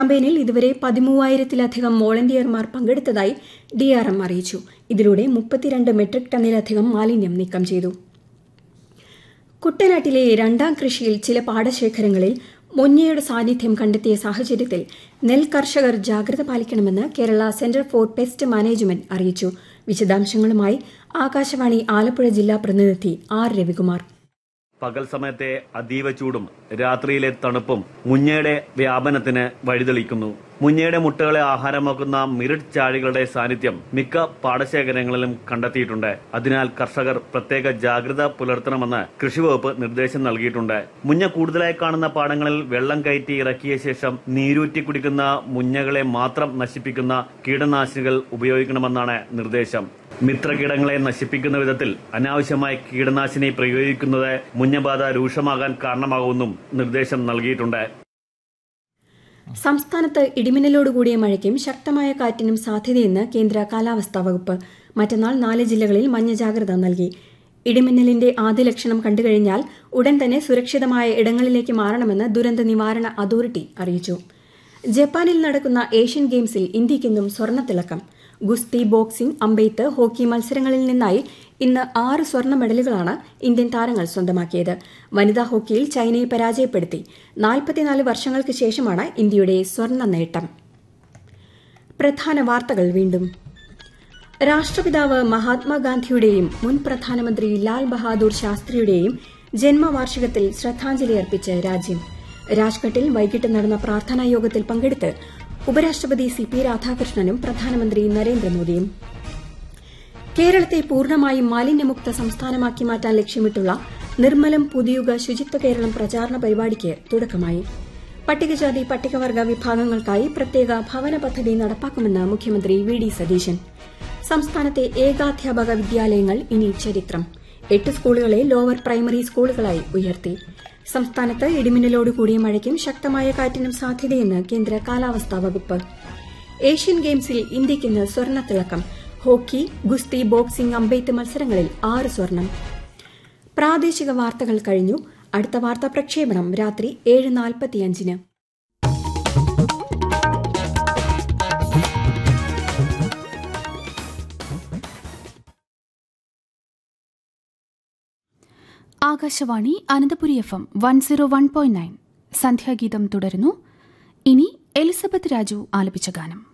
ക്യാമ്പയിനിൽ ഇതുവരെ പതിമൂവായിരത്തിലധികം വോളണ്ടിയർമാർ പങ്കെടുത്തതായി ഡിആർഎം അറിയിച്ചു ഇതിലൂടെ മുപ്പത്തിരണ്ട് മെട്രിക് ടണ്ണിലധികം മാലിന്യം നീക്കം ചെയ്തു കുട്ടനാട്ടിലെ രണ്ടാം കൃഷിയിൽ ചില പാടശേഖരങ്ങളിൽ മുഞ്ഞയുടെ സാന്നിധ്യം കണ്ടെത്തിയ സാഹചര്യത്തിൽ നെൽ കർഷകർ ജാഗ്രത പാലിക്കണമെന്ന് Kerala centre for pest management അറിയിച്ചു വിശദാംശങ്ങളുമായി ആകാശവാണി ആലപ്പുഴ ജില്ലാ പ്രതിനിധി ആർ രവികുമാർ പകൽ സമയത്തെ അതീവ ചൂടും രാത്രിയിലെ തണുപ്പും മുഞ്ഞയുടെ വ്യാപനത്തിന് വഴിതെളിക്കുന്നു മുഞ്ഞയുടെ മുട്ടകളെ ആഹാരമാക്കുന്ന മിറിഡ് ചാഴികളുടെ സാന്നിധ്യം മിക്ക പാടശേഖരങ്ങളിലും കണ്ടെത്തിയിട്ടുണ്ട് അതിനാൽ കർഷകർ പ്രത്യേക ജാഗ്രത പുലർത്തണമെന്ന് കൃഷിവകുപ്പ് നിർദ്ദേശം നൽകിയിട്ടുണ്ട് മുഞ്ഞ കൂടുതലായി കാണുന്ന പാടങ്ങളിൽ വെള്ളം കയറ്റി ഇറക്കിയ ശേഷം നീരൂറ്റി കുടിക്കുന്ന മുഞ്ഞകളെ മാത്രം നശിപ്പിക്കുന്ന കീടനാശിനികൾ ഉപയോഗിക്കണമെന്നാണ് നിർദ്ദേശം മിത്രകീടങ്ങളെ നശിപ്പിക്കുന്ന വിധത്തിൽ അനാവശ്യമായി കീടനാശിനി പ്രയോഗിക്കുന്നത് മുഞ്ഞബാധ രൂക്ഷമാകാൻ കാരണമാകുമെന്നും നിർദ്ദേശം നൽകിയിട്ടുണ്ട് സംസ്ഥാനത്ത് ഇടിമിന്നലോടുകൂടിയ മഴയ്ക്കും ശക്തമായ കാറ്റിനും സാധ്യതയെന്ന് കേന്ദ്ര കാലാവസ്ഥാ വകുപ്പ് മറ്റന്നാൾ നാല് ജില്ലകളിൽ മഞ്ഞ ജാഗ്രത നൽകി ഇടിമിന്നലിന്റെ ആദ്യ ലക്ഷണം കണ്ടുകഴിഞ്ഞാൽ ഉടൻ തന്നെ സുരക്ഷിതമായ ഇടങ്ങളിലേക്ക് മാറണമെന്ന് ദുരന്ത നിവാരണ അതോറിറ്റി അറിയിച്ചു ജപ്പാനിൽ നടക്കുന്ന ഏഷ്യൻ ഗെയിംസിൽ ഇന്ത്യയ്ക്കിന്നും സ്വർണ്ണത്തിളക്കം ഗുസ്തി ബോക്സിംഗ് അമ്പെയ്ത്ത് ഹോക്കി മത്സരങ്ങളിൽ നിന്നായി ഇന്ന് ആറ് സ്വർണ്ണ മെഡലുകളാണ് ഇന്ത്യൻ താരങ്ങൾ സ്വന്തമാക്കിയത് വനിതാ ഹോക്കിയിൽ ചൈനയെ പരാജയപ്പെടുത്തി നാൽപ്പത്തിനാല് വർഷങ്ങൾക്ക് ശേഷമാണ് ഇന്ത്യയുടെ സ്വർണ്ണ നേട്ടം പ്രധാന വാർത്തകൾ വീണ്ടും രാഷ്ട്രപിതാവ് മഹാത്മാഗാന്ധിയുടെയും മുൻ പ്രധാനമന്ത്രി ലാൽ ബഹാദൂർ ശാസ്ത്രിയുടെയും ജന്മവാർഷികത്തിൽ ശ്രദ്ധാഞ്ജലി അർപ്പിച്ച് രാജ്യം രാജ്ഘട്ടിൽ വൈകിട്ട് നടന്ന പ്രാർത്ഥനാ യോഗത്തിൽ പങ്കെടുത്ത് ഉപരാഷ്ട്രപതി സി പി രാധാകൃഷ്ണനും പ്രധാനമന്ത്രി നരേന്ദ്രമോദിയും കേരളത്തെ പൂർണ്ണമായും മാലിന്യമുക്ത സംസ്ഥാനമാക്കി മാറ്റാൻ ലക്ഷ്യമിട്ടുള്ള നിർമ്മലം പുതിയുഗ ശുചിത്വ കേരളം പ്രചാരണ പരിപാടിക്ക് തുടക്കമായി പട്ടികജാതി പട്ടികവർഗ വിഭാഗങ്ങൾക്കായി പ്രത്യേക ഭവന പദ്ധതി നടപ്പാക്കുമെന്ന് മുഖ്യമന്ത്രി വി ഡി സതീശൻ സംസ്ഥാനത്തെ ഏകാധ്യാപക വിദ്യാലയങ്ങൾ ഇനി ചരിത്രം എട്ട് സ്കൂളുകളെ ലോവർ പ്രൈമറി സ്കൂളുകളായി ഉയർത്തി സംസ്ഥാനത്ത് ഇടിമിന്നലോട് കൂടിയ മഴയ്ക്കും ശക്തമായ കാറ്റിനും സാധ്യതയെന്ന് കേന്ദ്ര കാലാവസ്ഥാ വകുപ്പ് ഏഷ്യൻ ഗെയിംസിൽ ഇന്ത്യയ്ക്കിന്ന് സ്വർണ്ണത്തിളക്കം ഹോക്കി ഗുസ്തി ബോക്സിംഗ് അമ്പെയ്ത്ത് മത്സരങ്ങളിൽ ആറ് സ്വർണം പ്രാദേശിക വാർത്തകൾ കഴിഞ്ഞു അടുത്ത വാർത്താ പ്രക്ഷേപണം രാത്രി ഏഴ് നാൽപ്പത്തിയഞ്ചിന് Akashvani Ananthapuri F M one zero one point nine സന്ധ്യാഗീതം തുടരുന്നു ഇനി എലിസബത്ത് രാജു ആലപിച്ച ഗാനം